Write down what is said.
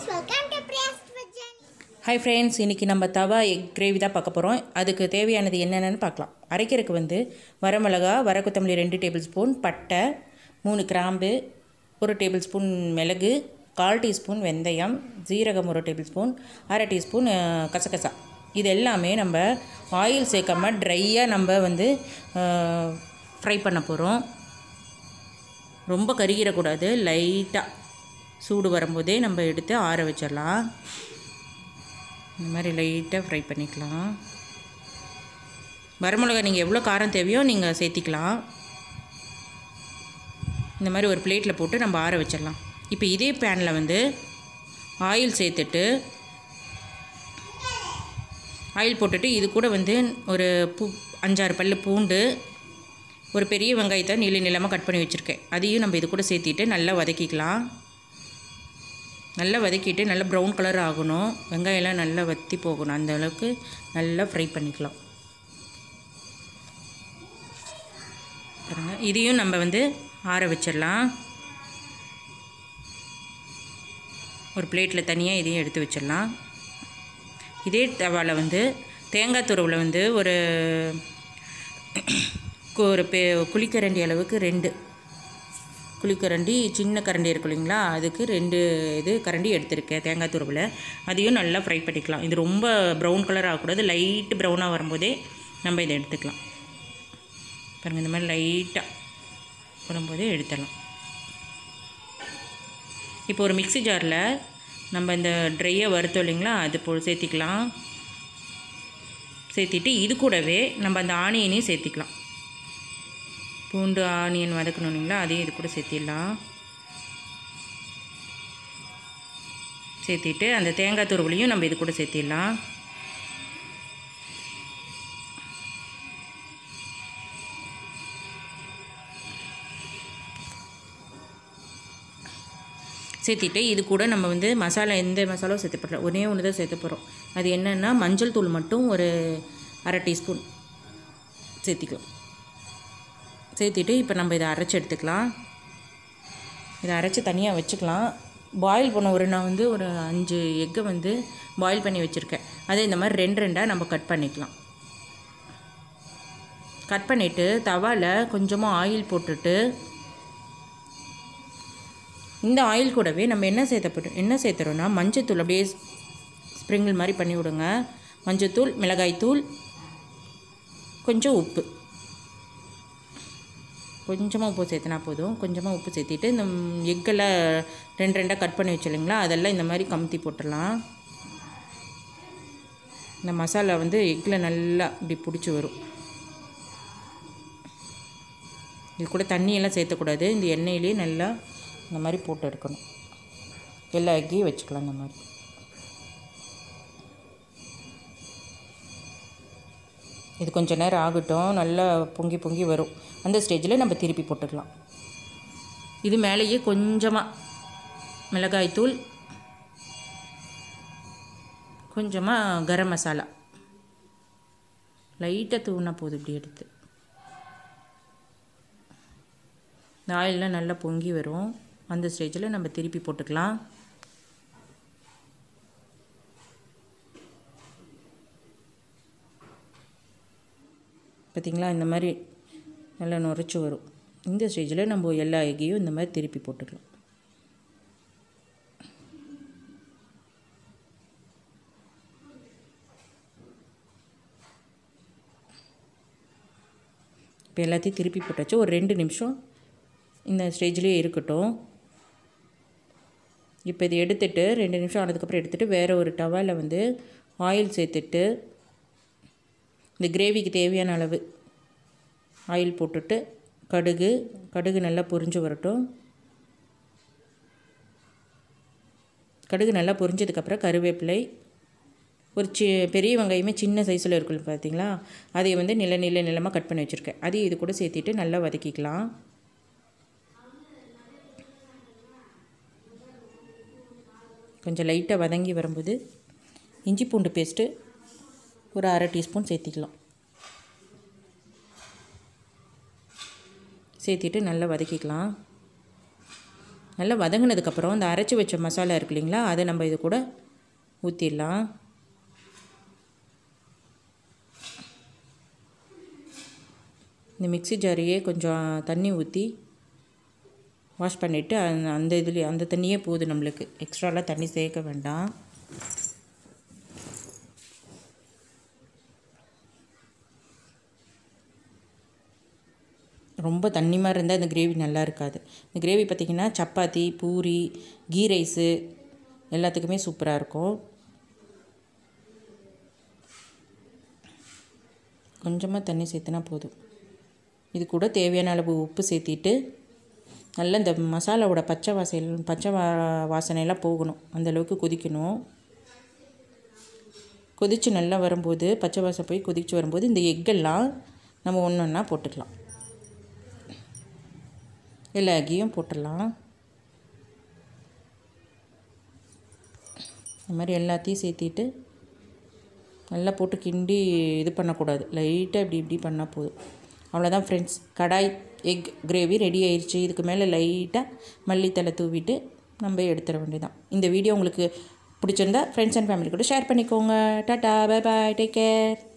welcome to Priya's வெஜ்ஜன் hi friends இன்றைக்கி நம்ம தவா எக் கிரேவி தான் பார்க்க போகிறோம் அதுக்கு தேவையானது என்னென்னு பார்க்கலாம் அரைக்கிறதுக்கு வந்து வரமிளகா வர கொத்தமல்லி ரெண்டு டேபிள் ஸ்பூன் பட்டை மூணு கிராம்பு ஒரு டேபிள் ஸ்பூன் மிளகு கால் டீஸ்பூன் வெந்தயம் ஜீரகம் ஒரு டேபிள் ஸ்பூன் அரை டீஸ்பூன் அஹ், கசகசா இது எல்லாமே நம்ம ஆயில் சேர்க்காம ட்ரையாக நம்ம வந்து ஃப்ரை பண்ண போகிறோம் ரொம்ப கருகிடக்கூடாது லைட்டாக சூடு வரும்போதே நம்ம எடுத்து ஆற வச்சிடலாம் இந்த மாதிரி லைட்டாக ஃப்ரை பண்ணிக்கலாம் வரமிளகா நீங்கள் எவ்வளோ காரம் தேவையோ நீங்கள் சேர்த்திக்கலாம் இந்த மாதிரி ஒரு பிளேட்டில் போட்டு நம்ம ஆற வச்சிடலாம் இப்போ இதே பேனில் வந்து ஆயில் சேர்த்துட்டு ஆயில் போட்டுட்டு இது கூட வந்து ஒரு பூ அஞ்சாறு பல்லு பூண்டு ஒரு பெரிய வெங்காயத்தை நீள நீளமாக கட் பண்ணி வச்சுருக்கேன் அதையும் நம்ம இது கூட சேர்த்திட்டு நல்லா வதக்கிக்கலாம் நல்லா வதக்கிட்டு நல்லா ப்ரௌன் கலர் ஆகணும் வெங்காயம்லாம் நல்லா வற்றி போகணும் அந்த அளவுக்கு நல்லா ஃப்ரை பண்ணிக்கலாம் பாருங்க இதையும் நம்ம வந்து ஆற வச்சிடலாம் ஒரு பிளேட்டில் தனியாக இதையும் எடுத்து வச்சிடலாம் இதே தவாவில் வந்து தேங்காய் துருவில் வந்து ஒரு கு- ஒரு பெ குழிக்கரண்டி அளவுக்கு ரெண்டு குழிக்கரண்டி சின்ன கரண்டி இருக்கு இல்லைங்களா அதுக்கு ரெண்டு இது கரண்டி எடுத்திருக்கேன் தேங்காய் துருவில் அதையும் நல்லா ஃப்ரை பண்ணிக்கலாம் இது ரொம்ப ப்ரௌன் கலர் ஆகக்கூடாது லைட் ப்ரௌனாக வரும்போதே நம்ம இதை எடுத்துக்கலாம் பாருங்கள் இந்த மாதிரி லைட்டாக வரும்போதே எடுத்துடலாம் இப்போ ஒரு மிக்ஸி ஜாரில் நம்ம இந்த ட்ரையை வறுத்தோம் இல்லைங்களா அது போ சேர்த்திக்கலாம் சேர்த்திட்டு இது கூடவே நம்ம அந்த ஆனியனையும் சேர்த்திக்கலாம் பூண்டு ஆனியன் வதக்கணும் இல்லைங்களா அதையும் இது கூட சேர்த்திடலாம் சேர்த்திட்டு அந்த தேங்காய் துருவலையும் நம்ம இது கூட சேர்த்திடலாம் சேர்த்திட்டு இது கூட நம்ம வந்து மசாலா எந்த மசாலாவும் சேர்த்து போடுறோம் ஒரே ஒன்று தான் சேர்த்து போகிறோம் அது என்னென்னா மஞ்சள் தூள் மட்டும் ஒரு அரை டீஸ்பூன் சேர்த்திக்கலாம் சேர்த்திட்டு இப்போ நம்ம இதை அரைச்சி எடுத்துக்கலாம் இதை அரைச்சி தனியாக வச்சுக்கலாம் பாயில் பண்ண ஒரு நான் வந்து ஒரு அஞ்சு எக்கை வந்து பாயில் பண்ணி வச்சுருக்கேன் அதை இந்த மாதிரி ரெண்டு ரெண்டாக நம்ம கட் பண்ணிக்கலாம் கட் பண்ணிவிட்டு தவாவில் கொஞ்சமாக ஆயில் போட்டுட்டு இந்த ஆயில் கூடவே நம்ம என்ன சேர்த்தப்பட்டோம் என்ன சேர்த்துறோன்னா மஞ்சத்தூள் அப்படியே ஸ்ப்ரிங்கிள் மாதிரி பண்ணி விடுங்க மஞ்சத்தூள் மிளகாய்த்தூள் கொஞ்சம் உப்பு கொஞ்சமாக உப்பு சேர்த்துனா போதும் கொஞ்சமாக உப்பு சேர்த்திட்டு இந்த எக்கெல்லாம் ரெண்டு ரெண்டாக கட் பண்ணி வச்சு இல்லைங்களா அதெல்லாம் இந்த மாதிரி கமுத்தி போட்டுடலாம் இந்த மசாலா வந்து எக்கில் நல்லா இப்படி பிடிச்சி வரும் இது கூட தண்ணியெல்லாம் சேர்த்தக்கூடாது இந்த எண்ணெயிலே நல்லா இந்த மாதிரி போட்டு எடுக்கணும் எல்லா எக்கையும் வச்சுக்கலாம் இந்த மாதிரி இது கொஞ்ச நேரம் ஆகட்டும் நல்லா பொங்கி பொங்கி வரும் அந்த ஸ்டேஜில் நம்ம திருப்பி போட்டுக்கலாம் இது மேலேயே கொஞ்சமாக மிளகாய்த்தூள் கொஞ்சமாக கரம் மசாலா லைட்டாக தூணா போதும் இப்படி எடுத்து இந்த ஆயிலெலாம் நல்லா பொங்கி வரும் அந்த ஸ்டேஜில் நம்ம திருப்பி போட்டுக்கலாம் பார்த்திங்களா இந்த மாதிரி நல்லா நுரைச்சி வரும் இந்த ஸ்டேஜில் நம்ம எல்லா எக்கையும் இந்த மாதிரி திருப்பி போட்டுக்கலாம் இப்போ எல்லாத்தையும் திருப்பி போட்டாச்சு ஒரு ரெண்டு நிமிஷம் இந்த ஸ்டேஜ்லேயே இருக்கட்டும் இப்போ இது எடுத்துட்டு ரெண்டு நிமிஷம் ஆனதுக்கப்புறம் எடுத்துகிட்டு வேறு ஒரு டவாவில் வந்து ஆயில் சேர்த்துட்டு இந்த கிரேவிக்கு தேவையான அளவு ஆயில் போட்டுட்டு கடுகு கடுகு நல்லா பொரிஞ்சு வரட்டும் கடுகு நல்லா பொரிஞ்சதுக்கப்புறம் கருவேப்பிலை ஒரு சி பெரிய வெங்காயமே சின்ன சைஸில் இருக்கும் பார்த்தீங்களா அதை வந்து நில நில நிலமாக கட் பண்ணி வச்சுருக்கேன் அதையும் இது கூட சேர்த்திட்டு நல்லா வதக்கிக்கலாம் கொஞ்சம் லைட்டாக வதங்கி வரும்போது இஞ்சி பூண்டு பேஸ்ட்டு ஒரு அரை டீஸ்பூன் சேர்த்திக்கலாம் சேர்த்திட்டு நல்லா வதக்கிக்கலாம் நல்லா வதங்கினதுக்கப்புறம் இந்த அரைச்சி வச்ச மசாலா இருக்கு இல்லைங்களா அதை நம்ம இது கூட ஊற்றிடலாம் இந்த மிக்ஸி ஜாரையே கொஞ்சம் தண்ணி ஊற்றி வாஷ் பண்ணிவிட்டு அந்த அந்த இதுலேயே அந்த தண்ணியே போதும் நம்மளுக்கு எக்ஸ்ட்ராலாம் தண்ணி சேர்க்க வேண்டாம் ரொம்ப தண்ணி மாதிரி இருந்தால் இந்த கிரேவி நல்லா இருக்காது இந்த கிரேவி பார்த்திங்கன்னா சப்பாத்தி பூரி கீ ரைஸு எல்லாத்துக்குமே சூப்பராக இருக்கும் கொஞ்சமாக தண்ணி சேர்த்துனா போதும் இது கூட தேவையான அளவு உப்பு சேர்த்திட்டு நல்லா இந்த மசாலாவோட பச்சை வாசல் பச்சை வா வாசனையெல்லாம் போகணும் அந்த அளவுக்கு கொதிக்கணும் கொதித்து நல்லா வரும்போது பச்சை வாசம் போய் கொதித்து வரும்போது இந்த எக்கெல்லாம் நம்ம ஒன்று ஒன்றா போட்டுக்கலாம் எல்லா எக்கையும் போட்டுடலாம் இந்த மாதிரி எல்லாத்தையும் சேர்த்திட்டு நல்லா போட்டு கிண்டி இது பண்ணக்கூடாது லைட்டாக இப்படி இப்படி பண்ணால் போதும் அவ்வளோதான் friends kadai egg gravy ready ஆயிடுச்சு இதுக்கு மேலே லைட்டாக மல்லித்தலை தூவிட்டு நம்ம எடுத்துட வேண்டியதான் இந்த வீடியோ உங்களுக்கு பிடிச்சிருந்தா ஃப்ரெண்ட்ஸ் அண்ட் ஃபேமிலி கூட ஷேர் பண்ணிக்கோங்க tata bye bye take care